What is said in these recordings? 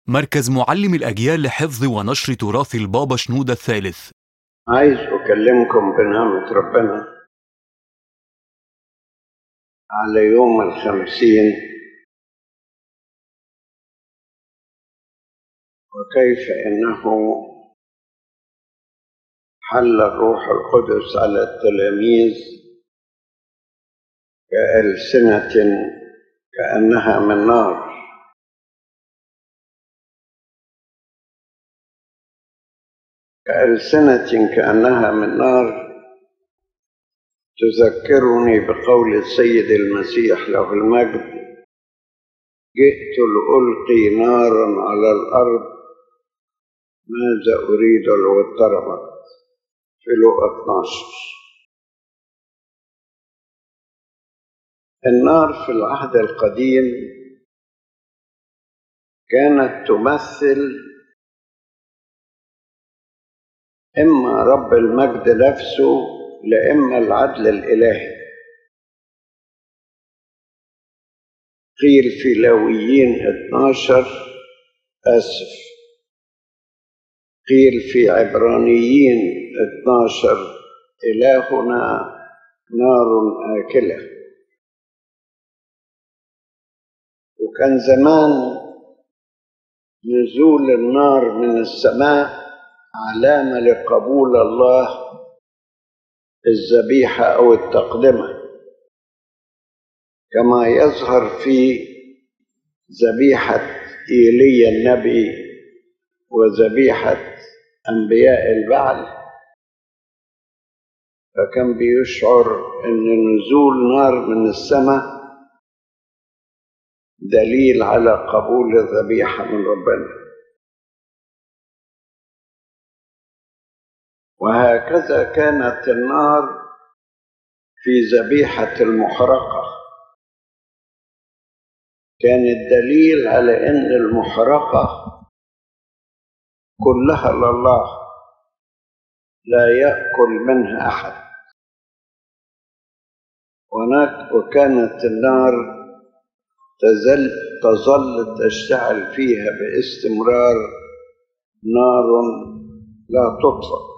مركز معلم الأجيال لحفظ ونشر تراث البابا شنودة الثالث عايز أكلمكم بنعمة ربنا على يوم الخمسين وكيف إنه حل الروح القدس على التلاميذ كألسنة كأنها من نار كألسنة كأنها من نار تذكرني بقول السيد المسيح له المجد جئت لألقي نارا على الأرض ماذا أريد لو اضطربت في لقا 12 النار في العهد القديم كانت تمثل إما رب المجد نفسه لإما العدل الإلهي قيل في لاويين 12 آسف قيل في عبرانيين 12 إلهنا نار آكلة وكان زمان نزول النار من السماء علامة لقبول الله الذبيحة أو التقدمة كما يظهر في ذبيحة إيليا النبي وذبيحة أنبياء البعل فكان بيشعر أن نزول نار من السماء دليل على قبول الذبيحة من ربنا وهكذا كانت النار في ذبيحة المحرقة كانت دليل على أن المحرقة كلها لله لا يأكل منها أحد هناك وكانت النار تزل تظل تشتعل فيها باستمرار نار لا تطفأ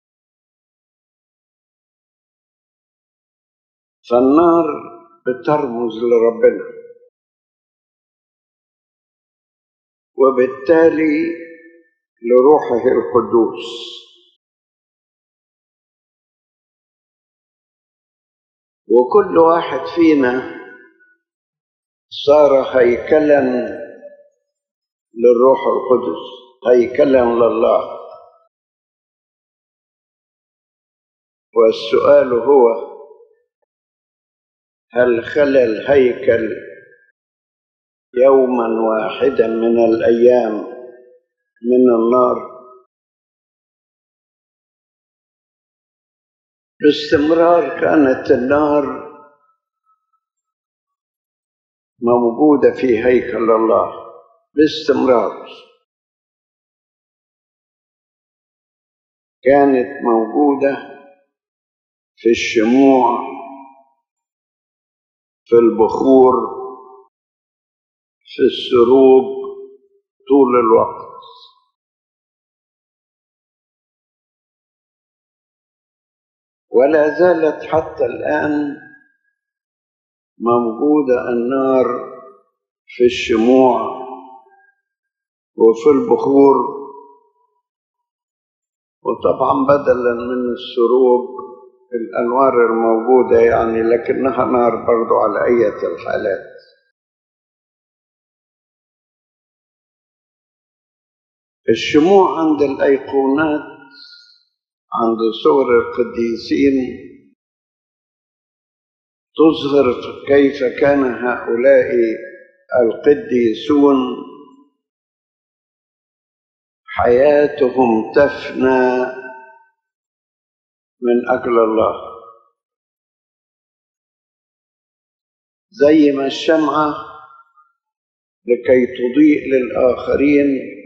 فالنار بترمز لربنا وبالتالي لروحه القدوس وكل واحد فينا صار هيكلا للروح القدس هيكلا لله والسؤال هو هل خلى الهيكل يوما واحدا من الايام من النار باستمرار كانت النار موجوده في هيكل الله باستمرار كانت موجوده في الشموع في البخور في السروج طول الوقت ولا زالت حتى الآن موجودة النار في الشموع وفي البخور وطبعا بدلا من السروج الأنوار الموجودة يعني لكنها نار برضو على أية الحالات الشموع عند الأيقونات عند صور القديسين تظهر كيف كان هؤلاء القديسون حياتهم تفنى من أجل الله زي ما الشمعة لكي تضيء للآخرين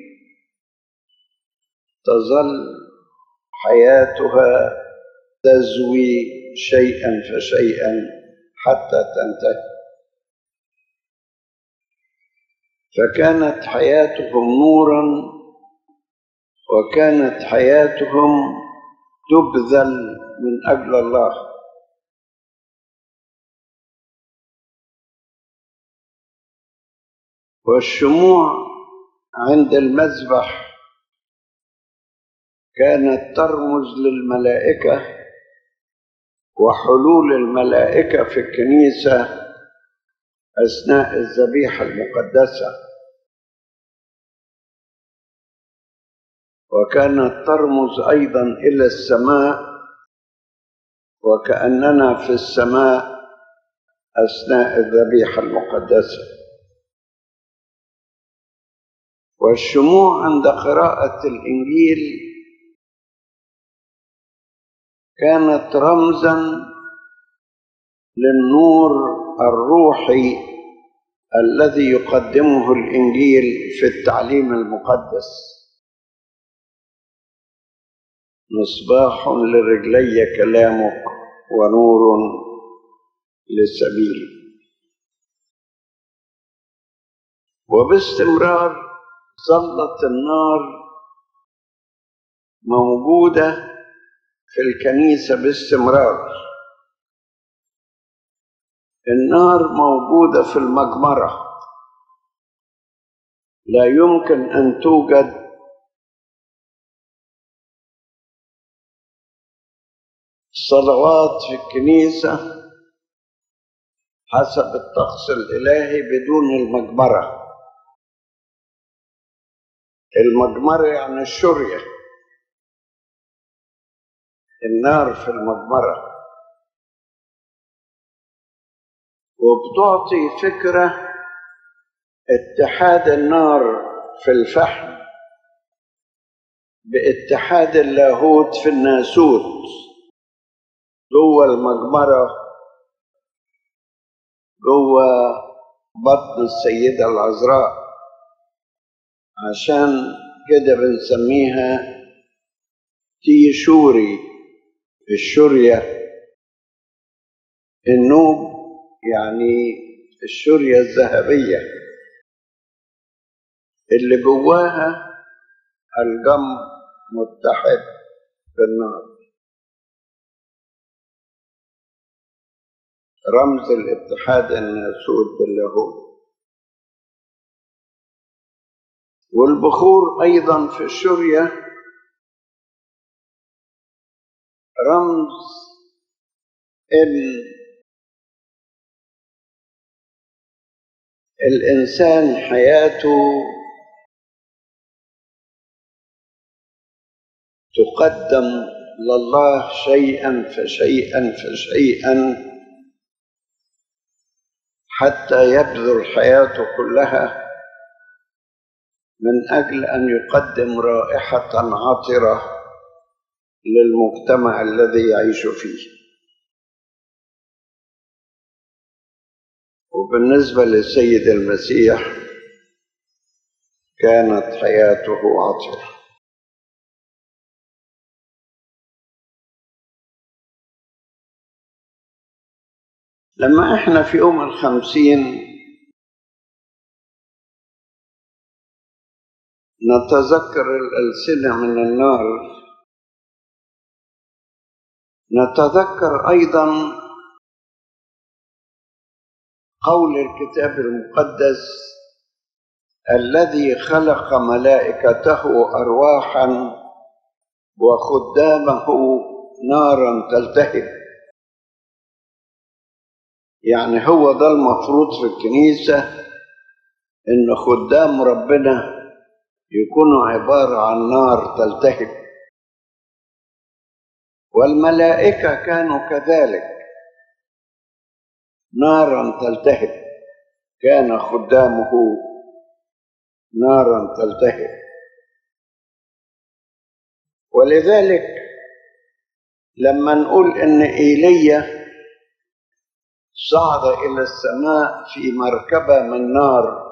تظل حياتها تزوي شيئا فشيئا حتى تنتهي فكانت حياتهم نورا وكانت حياتهم تبذل من اجل الله والشموع عند المذبح كانت ترمز للملائكه وحلول الملائكه في الكنيسه اثناء الذبيحه المقدسه وكانت ترمز ايضا الى السماء وكاننا في السماء اثناء الذبيحه المقدسه والشموع عند قراءه الانجيل كانت رمزا للنور الروحي الذي يقدمه الانجيل في التعليم المقدس مصباح لرجلي كلامك ونور للسبيل وباستمرار ظلت النار موجوده في الكنيسه باستمرار النار موجوده في المجمره لا يمكن ان توجد صلوات في الكنيسه حسب الطقس الالهي بدون المجمره المجمره يعني الشريه النار في المجمره وبتعطي فكرة اتحاد النار في الفحم باتحاد اللاهوت في الناسوت جوه المجمرة جوه بطن السيدة العذراء عشان كده بنسميها تيشوري الشورية النوب يعني الشورية الذهبية اللي جواها الجمر متحد بالنار رمز الاتحاد الناسوت باللاهوت والبخور أيضا في الشورية رمز ان الانسان حياته تقدم لله شيئا فشيئا فشيئا حتى يبذل حياته كلها من اجل ان يقدم رائحه عطره للمجتمع الذي يعيش فيه وبالنسبة للسيد المسيح كانت حياته عطرة لما احنا في يوم الخمسين نتذكر الألسنة من النار نتذكر أيضا قول الكتاب المقدس الذي خلق ملائكته ارواحا وخدامه نارا تلتهب يعني هو ده المفروض في الكنيسه ان خدام ربنا يكونوا عباره عن نار تلتهب والملائكه كانوا كذلك نارا تلتهب كان خدامه نارا تلتهب ولذلك لما نقول ان ايليا صعد الى السماء في مركبه من نار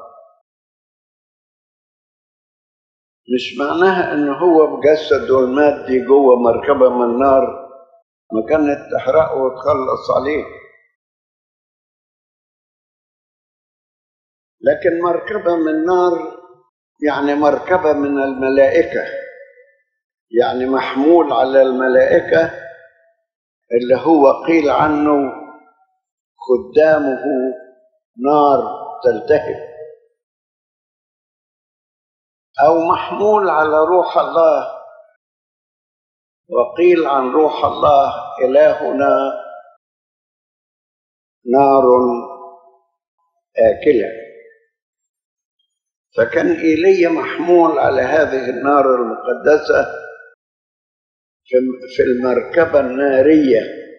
مش معناها ان هو بجسده المادي جوه مركبه من نار ما كانت تحرقه وتخلص عليه لكن مركبة من نار يعني مركبة من الملائكة يعني محمول على الملائكة اللي هو قيل عنه خدامه نار تلتهب أو محمول على روح الله وقيل عن روح الله إلهنا نار آكلة فكان إيليا محمول على هذه النار المقدسة في المركبة النارية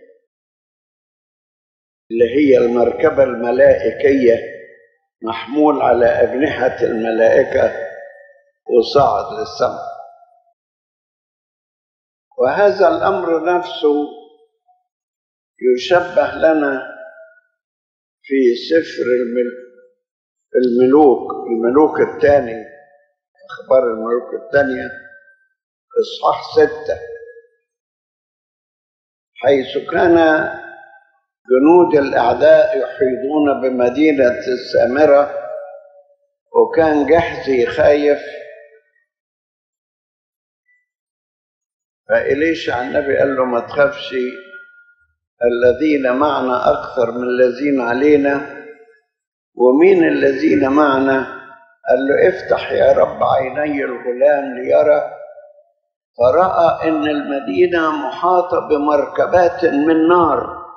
اللي هي المركبة الملائكية محمول على أجنحة الملائكة وصعد للسماء وهذا الأمر نفسه يشبه لنا في سفر الملوك الملوك الثاني أخبار الملوك الثانية إصحاح ستة حيث كان جنود الأعداء يحيطون بمدينة السامرة وكان جحزي خايف فإليشع النبي قال له ما تخافش الذين معنا أكثر من الذين علينا ومين الذين معنا قال له افتح يا رب عيني الغلام ليرى فرأى إن المدينة محاطة بمركبات من نار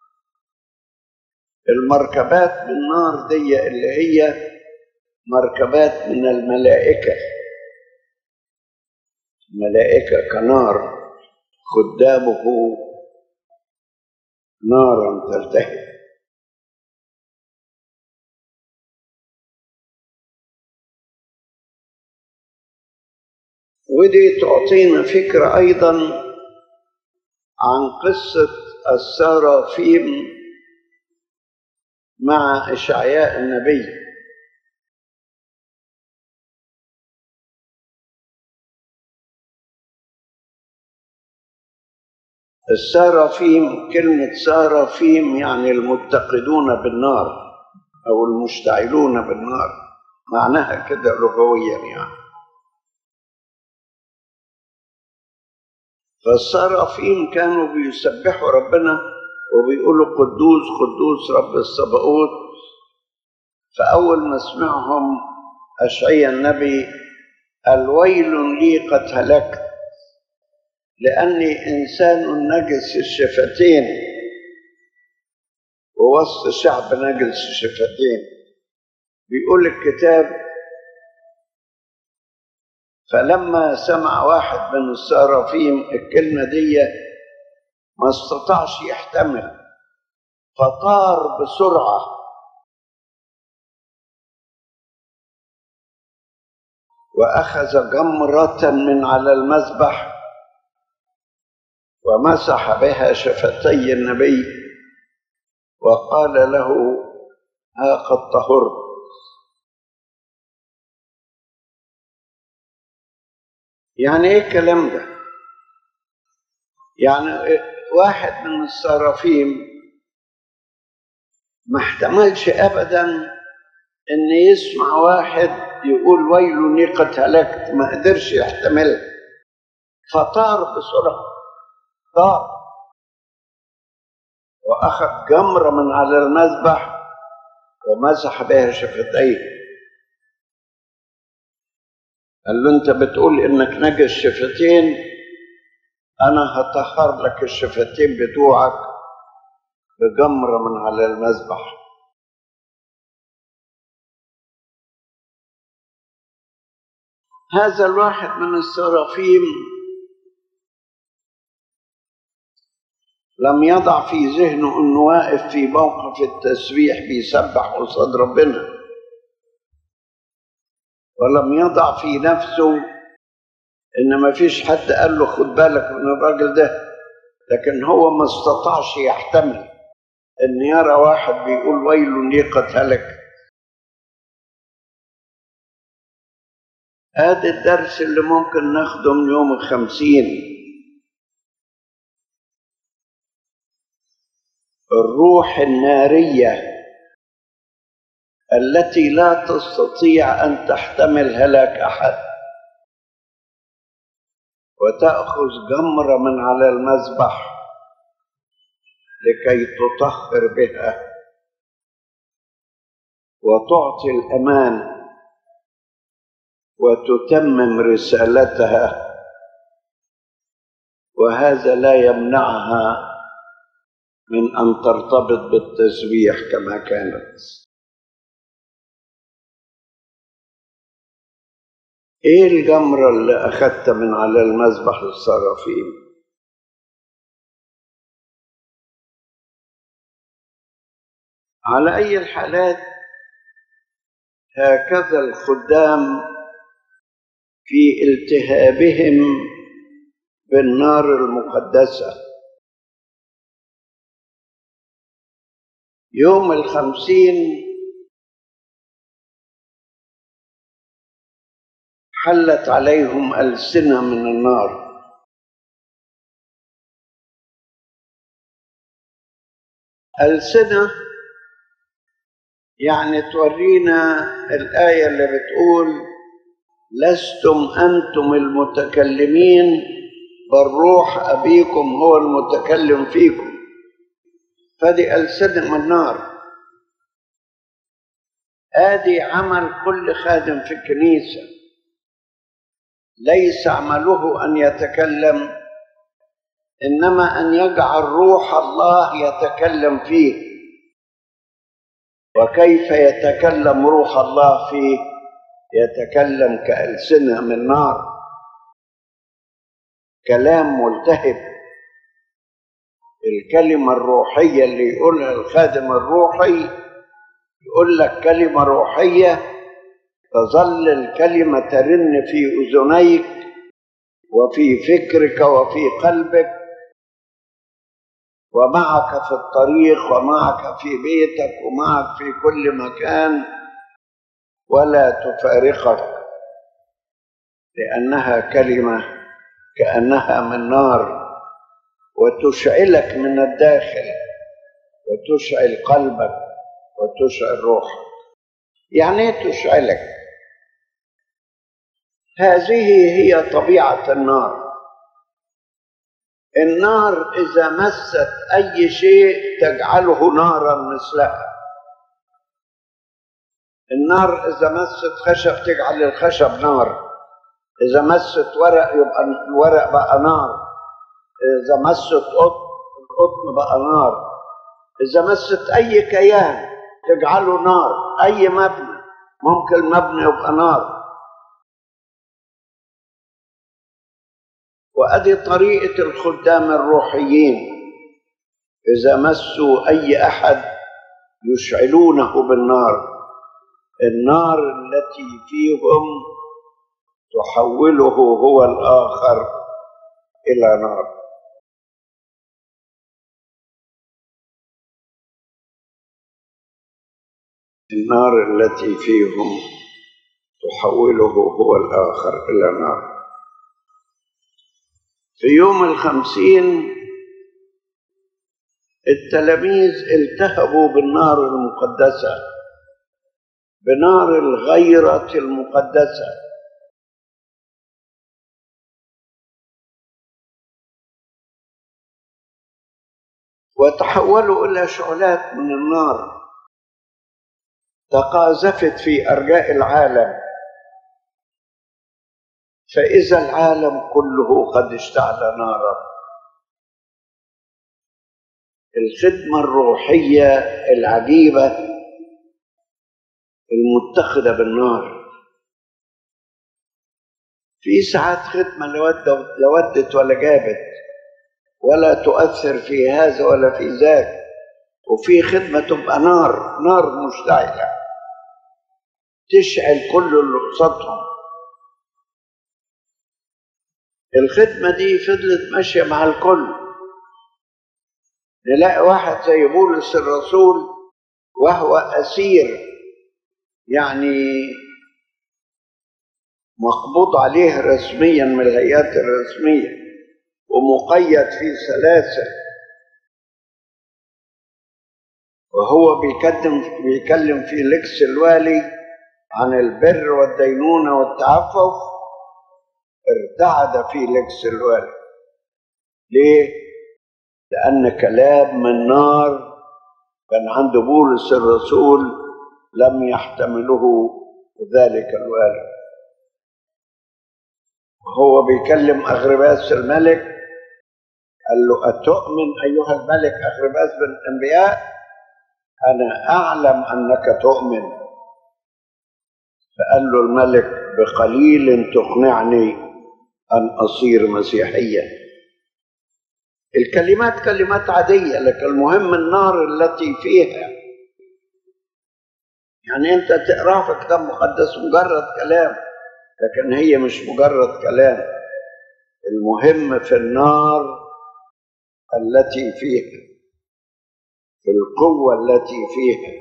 المركبات من نار دي اللي هي مركبات من الملائكة ملائكة كنار خدامه نارا تلتهب ودي تعطينا فكرة أيضا عن قصة السرافيم مع إشعياء النبي السرافيم كلمة سرافيم يعني المتقدون بالنار أو المشتعلون بالنار معناها كده لغويا يعني فالسرافيم كانوا بيسبحوا ربنا وبيقولوا قدوس قدوس رب الصباؤوت فأول ما سمعهم أشعيا النبي الويل لي قد هلكت لأني إنسان نجس الشفتين ووسط شعب نجس الشفتين بيقول الكتاب فلما سمع واحد من السرافيم الكلمة دي ما استطاعش يحتمل فطار بسرعة وأخذ جمرة من على المذبح ومسح بها شفتي النبي وقال له ها قد طهرت يعني ايه الكلام ده يعني واحد من الصرافيم ما احتملش ابدا ان يسمع واحد يقول ويل لي قد هلكت ما قدرش يحتملها فطار بسرعه طار واخذ جمره من على المذبح ومسح بها شفتيه قال له انت بتقول انك نجس شفتين انا هطهر لك الشفتين بتوعك بجمرة من على المذبح هذا الواحد من السرافيم لم يضع في ذهنه انه واقف في موقف التسبيح بيسبح قصاد ربنا ولم يضع في نفسه ان ما فيش حد قال له خد بالك من الراجل ده لكن هو ما استطاعش يحتمل ان يرى واحد بيقول ويل لي قد هلك هذا الدرس اللي ممكن ناخده من يوم الخمسين الروح النارية التي لا تستطيع ان تحتمل هلاك احد وتاخذ جمره من على المذبح لكي تطهر بها وتعطي الامان وتتمم رسالتها وهذا لا يمنعها من ان ترتبط بالتسبيح كما كانت ايه الجمره اللي اخذت من على المذبح الصرافيم على اي الحالات هكذا الخدام في التهابهم بالنار المقدسة يوم الخمسين حلت عليهم ألسنة من النار ألسنة يعني تورينا الآية اللي بتقول لستم أنتم المتكلمين بل روح أبيكم هو المتكلم فيكم فدي ألسنة من نار آدي عمل كل خادم في الكنيسة ليس عمله أن يتكلم إنما أن يجعل روح الله يتكلم فيه وكيف يتكلم روح الله فيه يتكلم كألسنة من نار كلام ملتهب الكلمة الروحية اللي يقولها الخادم الروحي يقول لك كلمة روحية تظل الكلمة ترن في أذنيك وفي فكرك وفي قلبك ومعك في الطريق ومعك في بيتك ومعك في كل مكان ولا تفارقك لأنها كلمة كأنها من نار وتشعلك من الداخل وتشعل قلبك وتشعل روحك يعني ايه تشعلك هذه هي طبيعة النار النار إذا مست أي شيء تجعله نارا مثلها النار إذا مست خشب تجعل الخشب نار إذا مست ورق يبقى الورق بقى نار إذا مست قطن القطن بقى نار إذا مست أي كيان تجعله نار أي مبنى ممكن المبنى يبقى نار وأدي طريقة الخدام الروحيين إذا مسوا أي أحد يشعلونه بالنار النار التي فيهم تحوله هو الآخر إلى نار النار التي فيهم تحوله هو الآخر إلى نار في يوم الخمسين التلاميذ التهبوا بالنار المقدسة بنار الغيرة المقدسة وتحولوا إلى شعلات من النار تقاذفت في أرجاء العالم فإذا العالم كله قد اشتعل نارا الخدمة الروحية العجيبة المتخذة بالنار في ساعات خدمة لا ودت ولا جابت ولا تؤثر في هذا ولا في ذاك وفي خدمة تبقى نار نار مشتعلة تشعل كل اللي قصادهم الخدمة دي فضلت ماشية مع الكل نلاقي واحد زي بولس الرسول وهو أسير يعني مقبوض عليه رسميا من الهيئات الرسمية ومقيد في سلاسل وهو بيكلم بيكلم في لكس الوالي عن البر والدينونة والتعفف ارتعد في لكس الوالي ليه؟ لأن كلام من نار كان عند بولس الرسول لم يحتمله ذلك الوالي وهو بيكلم أغرباس الملك قال له أتؤمن أيها الملك أغرباس بالأنبياء أنا أعلم أنك تؤمن فقال له الملك بقليل تقنعني أن أصير مسيحيا الكلمات كلمات عادية لكن المهم النار التي فيها يعني أنت تقرأها في كتاب مقدس مجرد كلام لكن هي مش مجرد كلام المهم في النار التي فيها في القوة التي فيها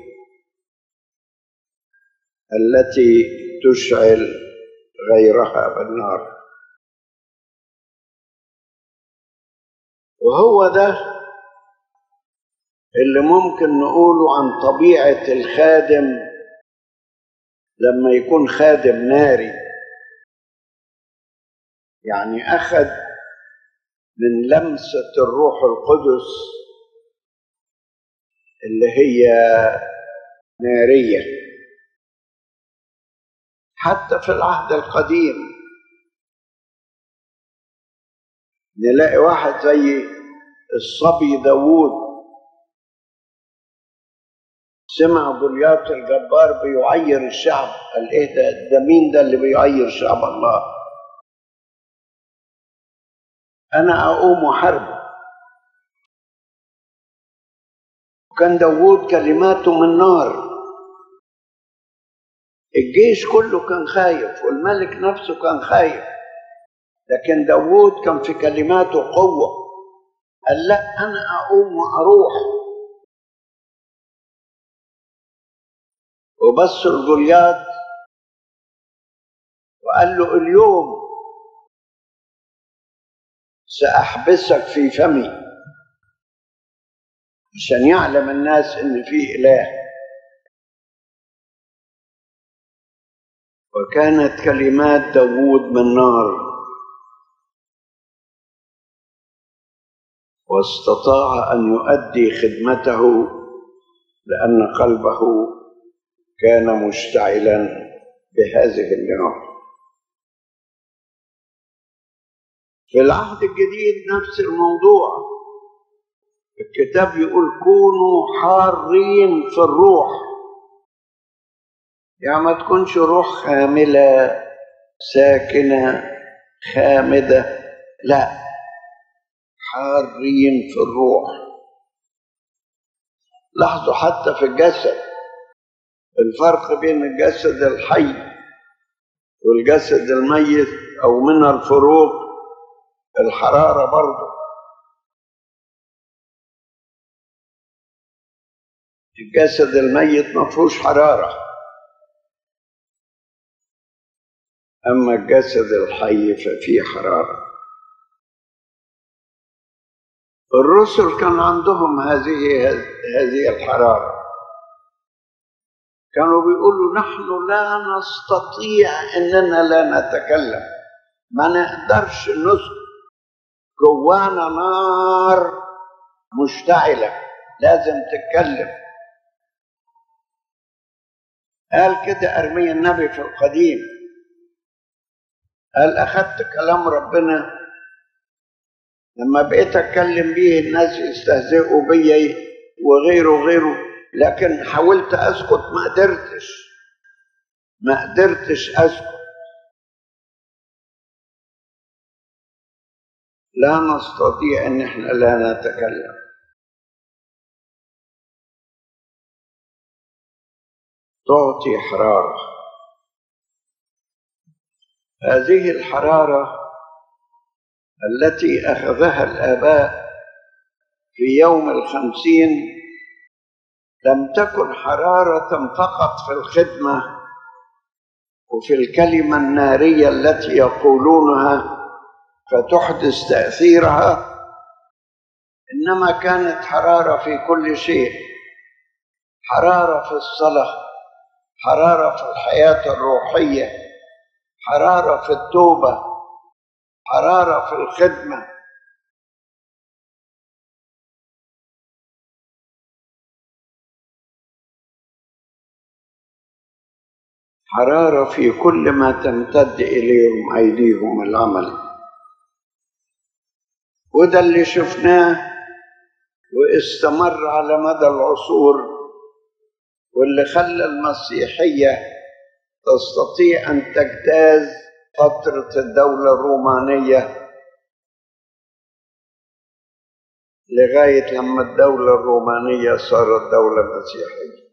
التي تشعل غيرها بالنار وهو ده اللي ممكن نقوله عن طبيعة الخادم لما يكون خادم ناري يعني أخذ من لمسة الروح القدس اللي هي نارية حتى في العهد القديم نلاقي واحد زي الصبي داوود سمع جوليات الجبار بيعير الشعب قال ايه ده ده مين ده اللي بيعير شعب الله انا اقوم وحرب كان داوود كلماته من نار الجيش كله كان خايف والملك نفسه كان خايف لكن داوود كان في كلماته قوة قال لا أنا أقوم وأروح وبص الجوليات وقال له اليوم سأحبسك في فمي عشان يعلم الناس ان في اله وكانت كلمات داوود من نار واستطاع ان يؤدي خدمته لان قلبه كان مشتعلا بهذه النار في العهد الجديد نفس الموضوع الكتاب يقول كونوا حارين في الروح يعني ما تكونش روح خاملة ساكنة خامدة لا حارين في الروح لاحظوا حتى في الجسد الفرق بين الجسد الحي والجسد الميت او من الفروق الحراره برضه الجسد الميت ما فيهوش حراره اما الجسد الحي ففيه حراره الرسل كان عندهم هذه هذه الحراره كانوا بيقولوا نحن لا نستطيع اننا لا نتكلم ما نقدرش نسكت جوانا نار مشتعله لازم تتكلم قال كده ارميا النبي في القديم قال اخذت كلام ربنا لما بقيت اتكلم بيه الناس يستهزئوا بيا وغيره وغيره لكن حاولت اسكت ما قدرتش ما قدرتش اسكت لا نستطيع ان احنا لا نتكلم تعطي حراره هذه الحراره التي اخذها الاباء في يوم الخمسين لم تكن حراره فقط في الخدمه وفي الكلمه الناريه التي يقولونها فتحدث تاثيرها انما كانت حراره في كل شيء حرارة في الصلاة حرارة في الحياة الروحية حرارة في التوبة حرارة في الخدمة حرارة في كل ما تمتد إليهم أيديهم العمل وده اللي شفناه واستمر على مدى العصور واللي خلى المسيحية تستطيع أن تجتاز فترة الدولة الرومانية لغاية لما الدولة الرومانية صارت دولة مسيحية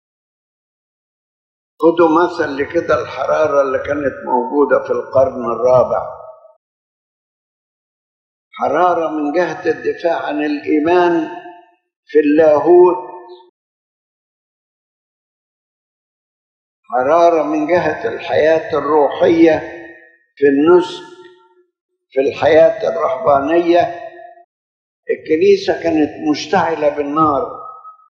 خدوا مثل لكده الحرارة اللي كانت موجودة في القرن الرابع حرارة من جهة الدفاع عن الإيمان في اللاهوت حرارة من جهة الحياة الروحية في النسك في الحياة الرهبانية الكنيسة كانت مشتعلة بالنار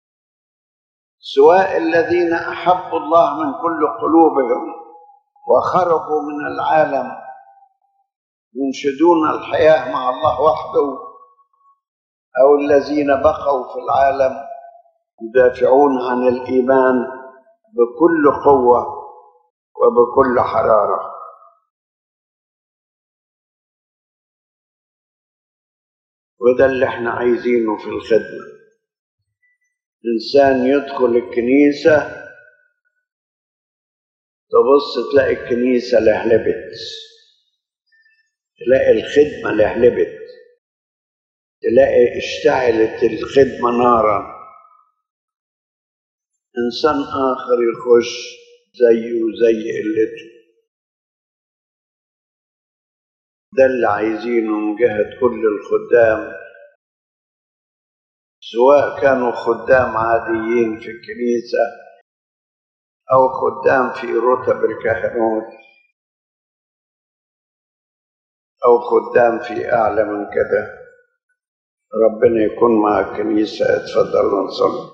سواء الذين أحبوا الله من كل قلوبهم وخرجوا من العالم ينشدون الحياة مع الله وحده أو الذين بقوا في العالم يدافعون عن الإيمان بكل قوة وبكل حرارة وده اللي احنا عايزينه في الخدمة إنسان يدخل الكنيسة تبص تلاقي الكنيسة لهلبت تلاقي الخدمة لهلبت تلاقي اشتعلت الخدمة نارا إنسان آخر يخش زيه زي قلته ده اللي عايزينه من جهة كل الخدام سواء كانوا خدام عاديين في الكنيسة أو خدام في رتب الكهنوت أو خدام في أعلى من كده ربنا يكون مع الكنيسة اتفضلوا نصلي